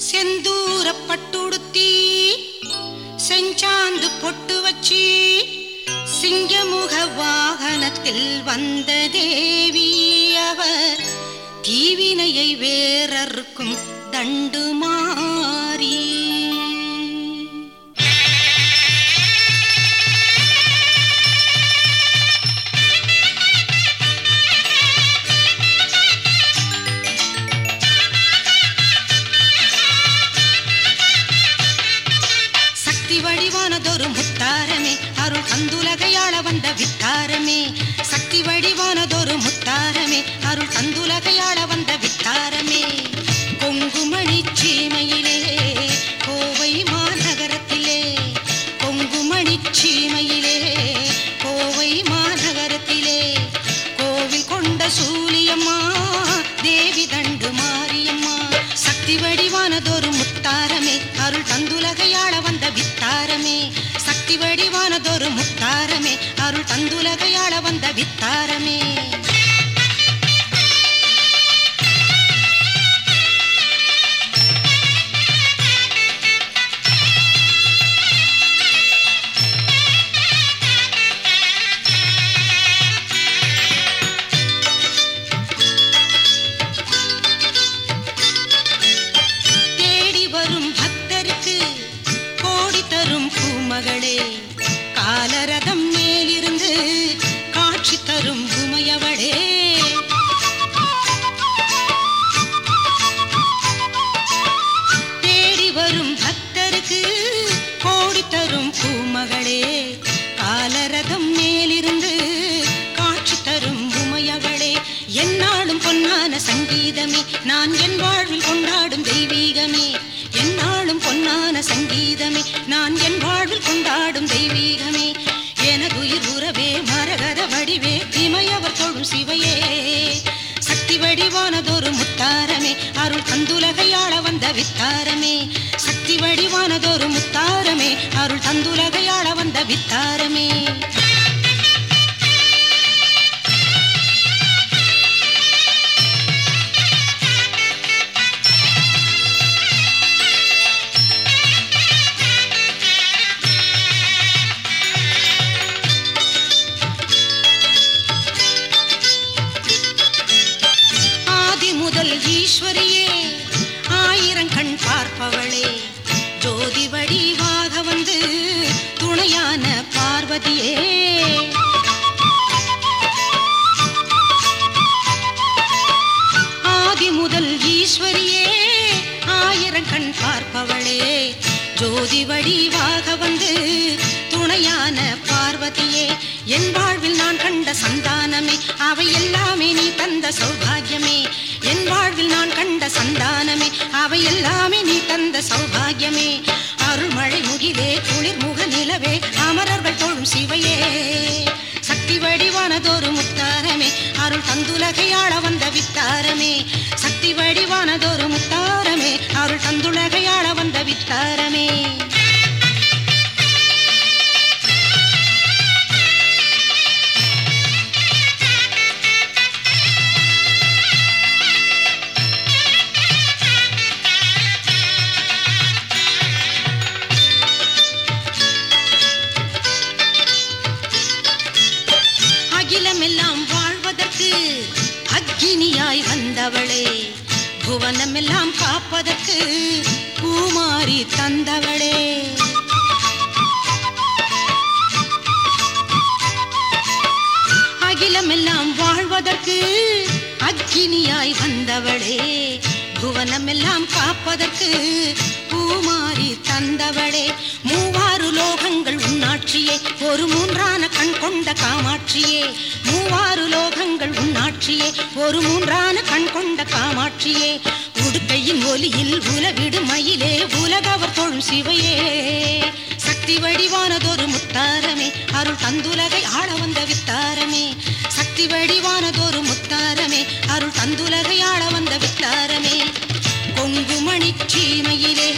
செந்தூர பட்டுடுத்தி செஞ்சாந்து பொட்டு வச்சி சிங்கமுக வாகனத்தில் வந்த தேவி அவர் தீவினையை வேறறுக்கும் தண்டு மாறி சக்தி வடிவானதொரு முத்தாரமே அருள் தந்துலகையாள வந்த வித்தாரமே சக்தி வடிவானதொரு முத்தாரமே அருள் தந்துலகையாள வந்த வித்தாரமே கொங்குமணி சீமையிலே கோவை மாநகரத்திலே கொங்குமணி சீமையிலே கோவை மாநகரத்திலே கோவில் கொண்ட சூலியம்மா தேவி தண்டு மாரியம்மா சக்தி வடிவானதொரு முத்தாரமே அருள் தந்துலகையாள வந்த வித்தாரமே சக்தி வடிவானதொரு முத்தாரமே அருள் தந்துலகையாள வந்த வித்தாரமே தேடி வரும் பக்தருக்கு கோடி தரும் பூமகளே காலரதம் மேலிருந்து காட்சி தரும் உமையவளே தேடி வரும் பக்தருக்கு கோடி தரும் பூமகளே காலரதம் மேலிருந்து காட்சி தரும் உமையவளே என்னாலும் பொன்னான சங்கீதமே நான் என் வாழ்வில் கொண்டாடும் தெய்வீகமே என்னாலும் பொன்னான சங்கீதமே நான் என் வாழ்வில் கொண்டாடும் தெய்வீகமே எனதுயிர் உறவே மரகத வடிவே இமையவர் தொழும் சிவையே சக்தி வடிவானதொரு முத்தாரமே அருள் தந்துலகையாள வந்த வித்தாரமே சக்தி வடிவானதொரு முத்தாரமே அருள் தந்துலகையாள வந்த வித்தாரமே ஆதி முதல் ஈஸ்வரியே ஆயிரம் கண் பார்ப்பவளே ஜோதி வடிவாக வந்து துணையான பார்வதியே ஆதி முதல் ஈஸ்வரியே ஆயிரம் கண் பார்ப்பவளே ஜோதி வடிவாக வந்து துணையான பார்வதியே என் வாழ்வில் நான் கண்ட சந்தானமே அவை எல்லாமே நீ தந்த சௌபாகியமே என் வாழ்வில் நான் கண்ட சந்தானமே அவை எல்லாமே நீ தந்த சௌபாகியமே அருள்மழை முகிலே குளிர் முக நிலவே அமரர்கள் தொழும் சிவையே சக்தி வடிவானதொரு முத்தாரமே அருள் தந்துலகையாள வந்த வித்தாரமே சக்தி வடிவானதொரு முத்தாரமே அருள் தந்துலகையாள வந்த வித்தாரமே அகிலமெல்லாம் வாழ்வதற்கு அக்கினியாய் வந்தவளே புவனமெல்லாம் காப்பதற்கு பூமாரி தந்தவளே அகிலமெல்லாம் வாழ்வதற்கு அக்கினியாய் வந்தவளே புவனமெல்லாம் காப்பதற்கு பூமாரி தந்தவளே மூவாறு லோகங்கள் உன்னாட்சியே ஒரு மூன்றான கண் கொண்ட காமாட்சியே மூவாறு லோகங்கள் உன்னாட்சியே ஒரு மூன்றான கண் கொண்ட காமாட்சியே உடுக்கையின் ஒலியில் உலவிடும் மயிலே உலகவர் தொழும் சிவையே சக்தி வடிவானதொரு முத்தாரமே அருள் தந்துலகை ஆள வந்த வித்தாரமே சக்தி வடிவானதொரு முத்தாரமே அருள் தந்துலகை ஆள வந்த வித்தாரமே கொங்குமணி சீமையிலே